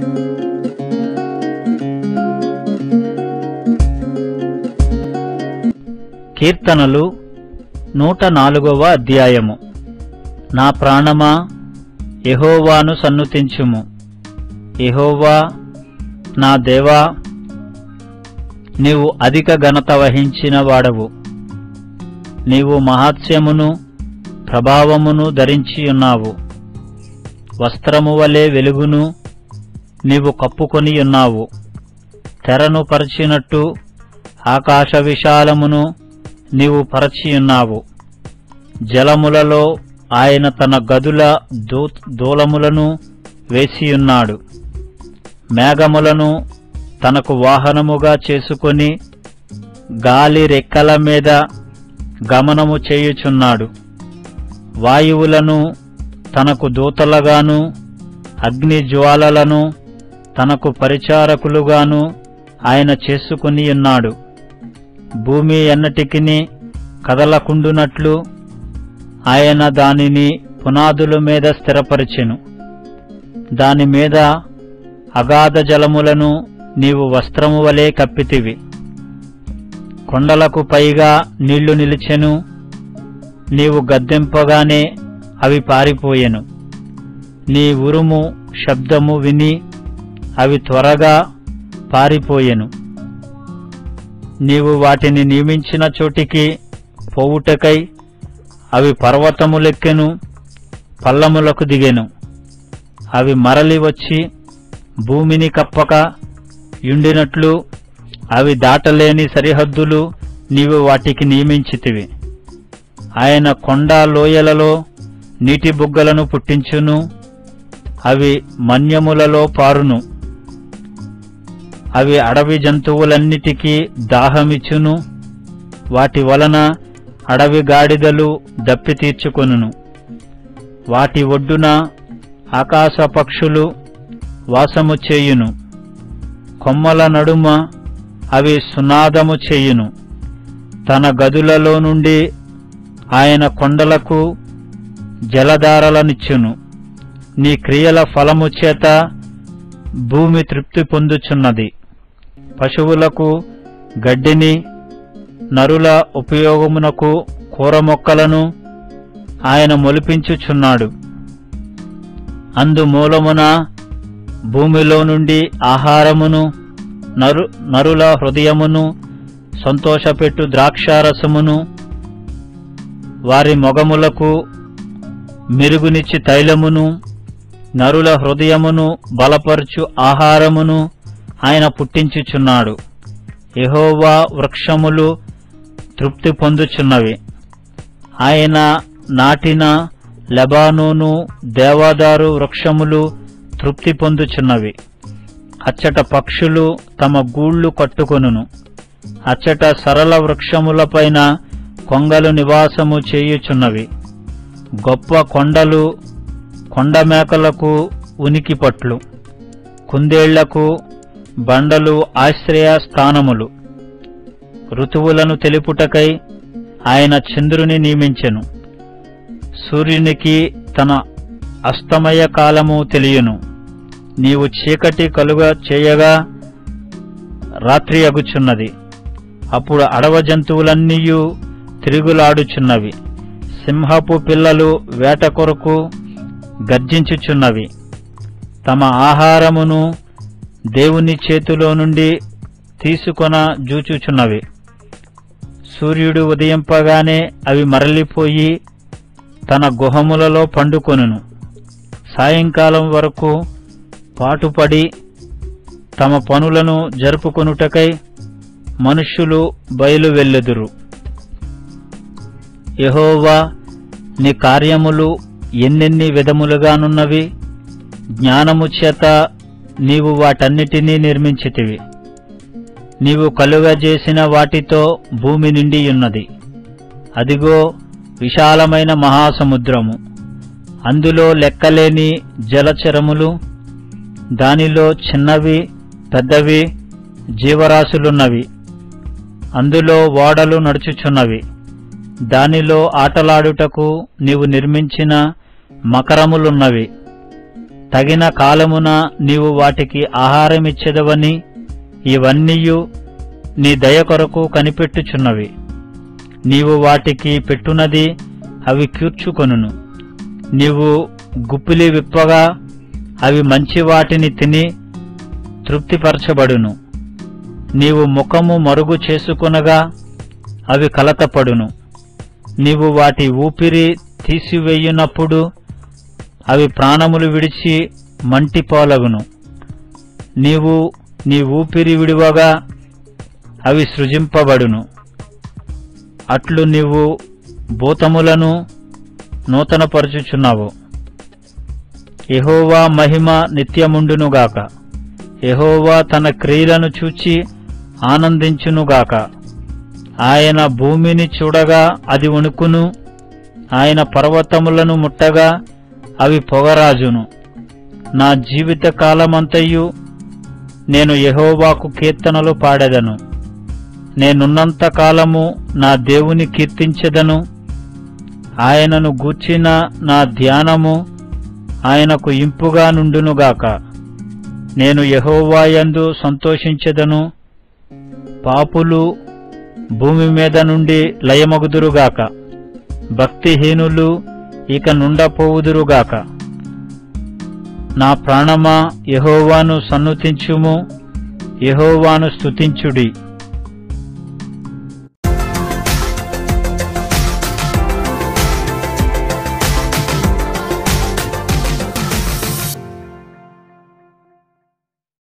కీర్తనలు నూట నాలుగవ అధ్యాయము నా ప్రాణమా యెహోవాను సన్నుతించుము యెహోవా నా దేవా నీవు అధిక ఘనత వహించిన వాడవు నీవు మహాత్స్యమును ప్రభావమును ధరించి ఉన్నావు వస్త్రము వలె వెలుగును నీవు కప్పుకొని ఉన్నావు తెరను పరిచినట్టు ఆకాశ విశాలమును నీవు పరచియున్నావు జలములలో ఆయన తన గదుల దూ దూలములను వేసియున్నాడు మేఘములను తనకు వాహనముగా చేసుకొని గాలి రెక్కల మీద గమనము చేయుచున్నాడు వాయువులను తనకు దూతలుగాను అగ్ని జ్వాలలను తనకు పరిచారకులుగాను ఆయన చేసుకుని ఉన్నాడు భూమి ఎన్నటికిని కదలకుండునట్లు ఆయన దానిని పునాదుల మీద స్థిరపరిచెను దాని మీద అగాధ జలములను నీవు వస్త్రము వలె కప్పితివి కొండలకు పైగా నీళ్లు నిలిచెను నీవు గద్దెంపగానే అవి పారిపోయెను నీ ఉరుము శబ్దము విని అవి త్వరగా పారిపోయెను నీవు వాటిని నియమించిన చోటికి పోవుటకై అవి పర్వతములెక్కెను పల్లములకు దిగెను అవి మరలి వచ్చి భూమిని కప్పక యుండినట్లు అవి దాటలేని సరిహద్దులు నీవు వాటికి నియమించితివి ఆయన కొండ లోయలలో నీటి బుగ్గలను పుట్టించును అవి మన్యములలో పారును అవి అడవి జంతువులన్నిటికీ దాహమిచ్చును వాటి వలన అడవి గాడిదలు దప్పి తీర్చుకొనును వాటి ఒడ్డున ఆకాశ పక్షులు వాసము చేయును కొమ్మల నడుమ అవి సునాదము చేయును తన గదులలో నుండి ఆయన కొండలకు జలధారలనిచ్చును నీ క్రియల ఫలము చేత భూమి తృప్తి పొందుచున్నది పశువులకు గడ్డిని నరుల ఉపయోగమునకు కూర మొక్కలను ఆయన మొలిపించుచున్నాడు అందు మూలమున భూమిలో నుండి ఆహారమును నరు నరుల హృదయమును సంతోషపెట్టు ద్రాక్షారసమును వారి మొగములకు మెరుగునిచ్చి తైలమును నరుల హృదయమును బలపరచు ఆహారమును ఆయన పుట్టించుచున్నాడు యెహోవా వృక్షములు తృప్తి పొందుచున్నవి ఆయన నాటిన లెబానోను దేవాదారు వృక్షములు తృప్తి పొందుచున్నవి అచ్చట పక్షులు తమ గూళ్ళు కట్టుకొనును అచ్చట సరళ వృక్షములపైన కొంగలు నివాసము చేయుచున్నవి గొప్ప కొండలు కొండమేకలకు ఉనికి పట్లు కుందేళ్లకు బండలు ఆశ్రయ స్థానములు ఋతువులను తెలుపుటకై ఆయన చంద్రుని నియమించెను సూర్యునికి తన అస్తమయ కాలము తెలియను నీవు చీకటి కలుగ చేయగా రాత్రి అగుచున్నది అప్పుడు అడవ జంతువులన్నీయు తిరుగులాడుచున్నవి సింహపు పిల్లలు వేట కొరకు గర్జించుచున్నవి తమ ఆహారమును దేవుని చేతిలో నుండి తీసుకొన జూచుచున్నవి సూర్యుడు ఉదయింపగానే అవి మరలిపోయి తన గుహములలో పండుకొనును సాయంకాలం వరకు పాటుపడి తమ పనులను జరుపుకొనుటకై మనుష్యులు బయలు వెళ్ళెదురు యెహోవా నీ కార్యములు ఎన్నెన్ని విధములుగానున్నవి జ్ఞానము చేత నీవు వాటన్నిటినీ నిర్మించితివి నీవు కలుగజేసిన వాటితో భూమి నిండి ఉన్నది అదిగో విశాలమైన మహాసముద్రము అందులో లెక్కలేని జలచరములు దానిలో చిన్నవి పెద్దవి జీవరాశులున్నవి అందులో ఓడలు నడుచుచున్నవి దానిలో ఆటలాడుటకు నీవు నిర్మించిన మకరములున్నవి తగిన కాలమున నీవు వాటికి ఆహారమిచ్చెదవని ఇవన్నీయు నీ దయ కొరకు కనిపెట్టుచున్నవి నీవు వాటికి పెట్టునది అవి కూర్చుకొనును నీవు గుప్పిలి విప్పగా అవి మంచి వాటిని తిని తృప్తిపరచబడును నీవు ముఖము మరుగు చేసుకొనగా అవి కలతపడును నీవు వాటి ఊపిరి తీసివేయునప్పుడు అవి ప్రాణములు విడిచి మంటిపోలగును నీవు నీ ఊపిరి విడువగా అవి సృజింపబడును అట్లు నీవు భూతములను నూతనపరచుచున్నావు యెహోవా మహిమ నిత్యముండునుగాక యెహోవా తన క్రియలను చూచి ఆనందించునుగాక ఆయన భూమిని చూడగా అది వణుకును ఆయన పర్వతములను ముట్టగా అవి పొగరాజును నా జీవిత కాలమంతయు నేను యెహోవాకు కీర్తనలు పాడెదను నేనున్నంత కాలము నా దేవుని కీర్తించెదను ఆయనను గూర్చిన నా ధ్యానము ఆయనకు ఇంపుగా నుండునుగాక నేను యెహోవాయందు సంతోషించెదను పాపులు భూమి మీద నుండి లయమగుదురుగాక భక్తిహీనులు ఇక నుండపోవుదురుగాక నా ప్రాణమా యెహోవాను సన్నుతించుము యెహోవాను స్తుతించుడి